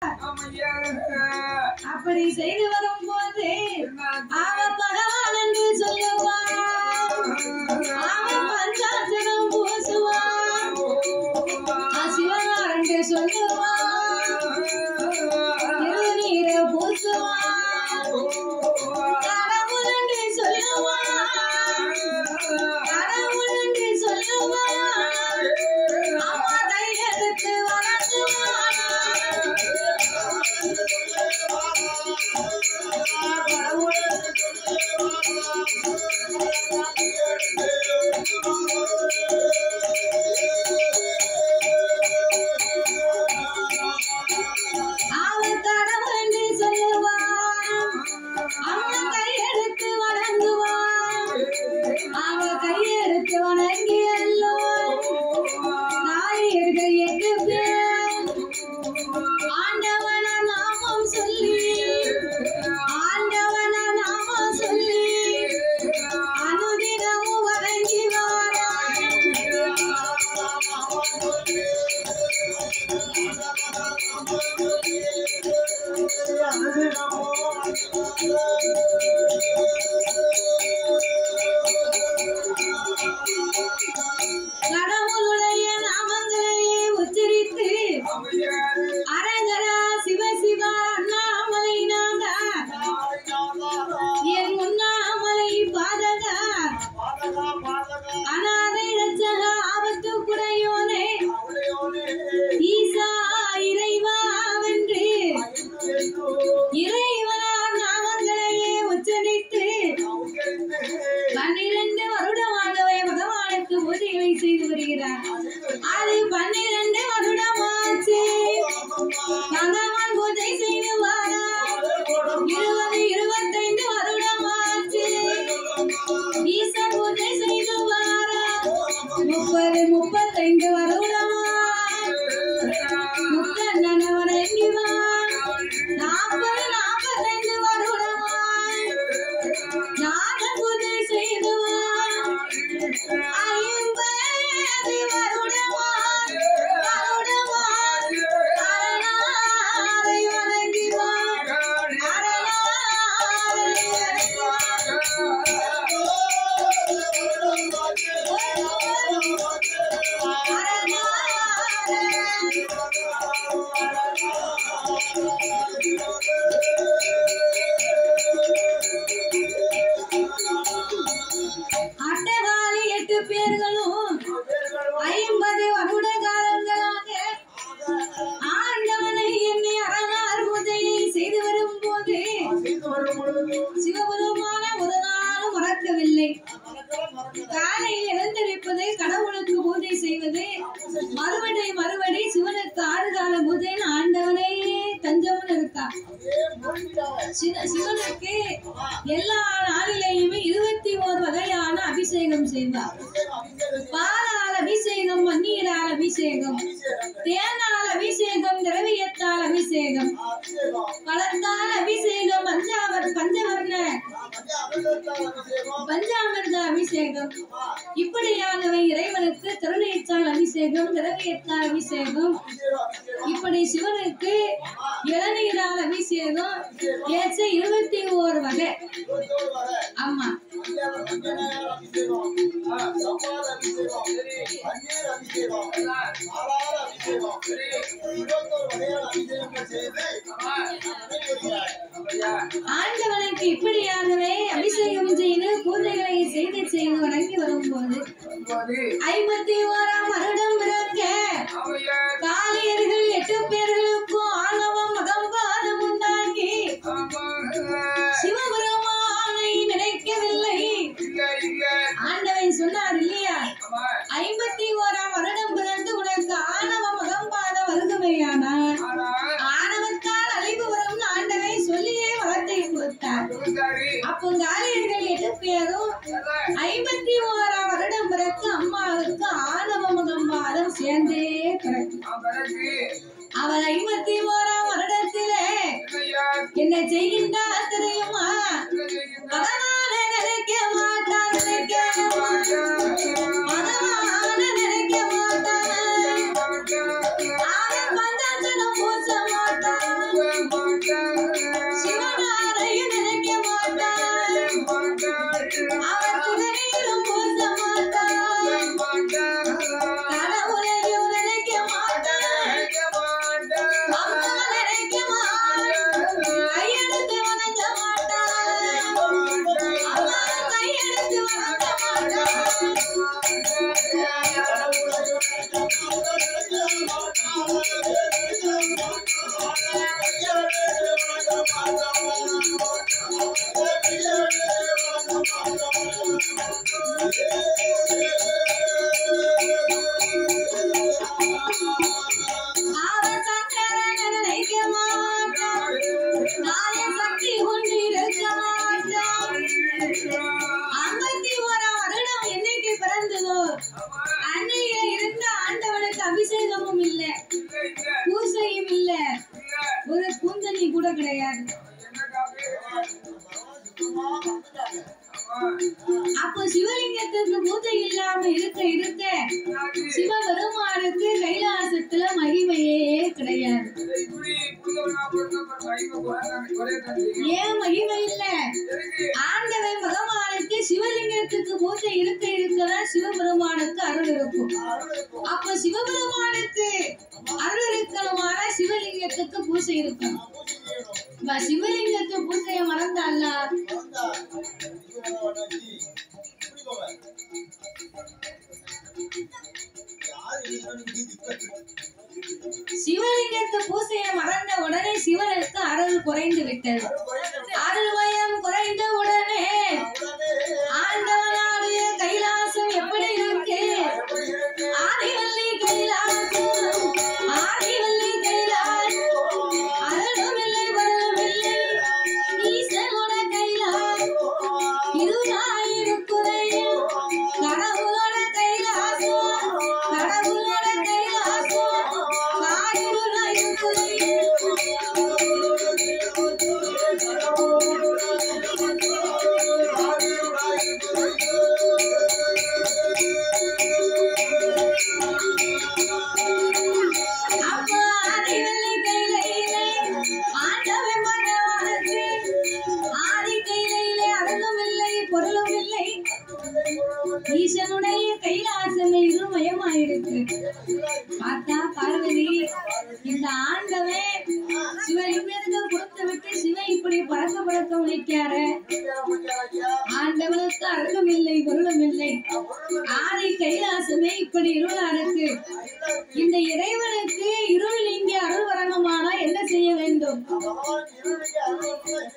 அப்படி செய்து வரும்போது அவ பகவான் என்று சொல்லுவான் அவன் பஞ்சாட்சரம் பூசுவான் சிவனார் என்று சொல்லுவான் திருநீரை பூசுவான் கடவுள் என்று சொல்லுவான் கடவுள் என்று சொல்லுவான் அம்மா தைரியத்துக்கு வணங்குவான் அவன் கடவுள் என்று சொல்லுவான் அவன் கையெடுத்து வணங்குவான் அவன் கையெடுத்து வணங்கி அல்லோ நாயர்கள் எட்டு பேர் ஆண்டவன நாமம் சொல்லி ஆண்டவன நாமம் சொல்லி அனுதினமும் வணங்கி வாரான் கடவுளுடைய நாமங்களையே உச்சரித்து அரங்கரா சிவசிவா அண்ணாமலை நாதா என் உண்ணாமலை பாதகா அநாதை ரட்சக ஆபத்து குடையோனே ஈசா இறைவா வென்று இறைவனா நாமங்களையே உச்சரித்து பன்னிரண்டு வருடமாகவே பகவானுக்கு பூஜைகளை செய்து வருகிறார் அது பன்னிரண்டு வருடமாச்சு பகவான் பூஜை செய்து வாரார் இருபது இருபத்தைந்து வருடமாச்சு ஈசன் பூஜை செய்து வாரார் முப்பது முப்பத்தைந்து வருடமா முக்கண்ணன வணங்கிவான் நாற்பது நாற்பத்தைந்து வருடமாய் நாத பூஜை செய்துவான் ஐம்பது வருடமாய் வருடமாய் அரணாரை வணங்கிவான் அரணாரை அட்டகாலி எட்டு பேர்களும் ஐம்பது வருட காலங்களாக ஆண்டவனை என்னை அரணார் பூஜையை செய்து வரும்போது சிவபெருமான ஒரு நாளும் மறக்கவில்லை காலையில் எழுந்திருப்பது கடவுளுக்கு பூஜை செய்வது மறுபடி மறுபடி சிவனுக்கு ஆறு கால பூஜைன்னு ஆண்டவனே தஞ்சம்னு இருக்கா சிவ- சிவனுக்கு எல்லா நாளிலேயுமே இருபத்தி ஓர் வகையான அபிஷேகம் செய்வார் பாலால் அபிஷேகம் மண்ணீரால் அபிஷேகம் தேனால் அபிஷேகம் திரவியத்தால் அபிஷேகம் பழத்தால் அபிஷேகம் பஞ்சாவர் பஞ்சவர்ண பஞ்சாமிர்த அபிஷேகம் இப்படியாகவே இறைவனுக்கு திருநீச்சால் அபிஷேகம் திரவியத்தால் அபிஷேகம் இப்படி சிவனுக்கு இளநீரால் அபிஷேகம் ஏச்ச இருபத்தி ஓர் வகை ஆமா ஆண்டவனுக்கு இப்படியாகவே அபிஷேகம் செய்து பூஜைகளை செய்து செய்து வணங்கி வரும்போது ஐம்பத்தி ஓராம் வருடம் பிறக்க காளியர்கள் எட்டு பேர்களுக்கும் ஆணவம் மதம்பாதம் உண்டாகி சிவபெருமானை நினைக்கவில்லை ஆண்டவன் சொன்னார் இல்லையா ஐம்பத்தி ஓராம் வருடம் பிறந்து உனக்கு ஆணவ மதம்பாத வருகமையானார் ஆணவத்தால் அழிவு வரும் ஆண்டவன் சொல்லியே வரத்தை கொடுத்தார் அப்போ காலியர்கள் எட்டு பேரும் ஐம்பத்தி ஓராம் வருடம் பிறகு அம்மாவுக்கு ஆணவ மதம்பா கூட கிடையாது அப்போ சிவலிங்கத்துக்கு பூஜை இல்லாம இருக்க இருக்க சிவபெருமானுக்கு கைலாசத்துல மகிமையே கிடையாது ஏன் மகிமை இல்ல ஆண்டவன் பகவானுக்கு சிவலிங்கத்துக்கு பூஜை இருக்க இருக்கதான் சிவபெருமானுக்கு அருள் இருக்கும் அப்ப சிவபெருமானுக்கு அருள் இருக்கணுமான சிவலிங்கத்துக்கு பூஜை இருக்கும் இப்ப சிவலிங்கத்து பூஜையை மறந்தால சிவலிங்கத்து பூஜையை மறந்த உடனே சிவனுக்கு அருள் குறைந்து விட்டது அருள் மயம் குறைந்த உடனே ஆண்டவனாடைய கைலாசம் எப்படி இருக்கு ஆதிவல்லி கைலாசம் ஆதிவல்லி கைலாசம் அருளும் இல்லை வரலும் இல்லை ஈசனோட கைலாசம் இருளாயிருக்குதையும் கடவுளோட கைலாசம் கடவுளோட கைலாசம் அப்பா ஆதிவல்லி கைலையிலே ஆண்டவன் மகவானுக்கு ஆதி கைலையிலே அருளும் இல்லை பொருளும் இல்லை ஈசனுடைய கைலாசமே இருமயமாயிருக்கு பார்த்தா பார்வதி இந்த ஆண்டவன் சிவலிங்கத்தை கொடுத்து விட்டு சிவன் இப்படி பழக்க பழக்க உழைக்காரு ஆண்டவனுக்கு அருளும் இல்லை பொருளும் இல்லை ஆதி கைலாசமே இப்படி இருளா இருக்கு இந்த இறைவனுக்கு இருள் இங்கே அருள் வரணுமானா என்ன செய்ய வேண்டும்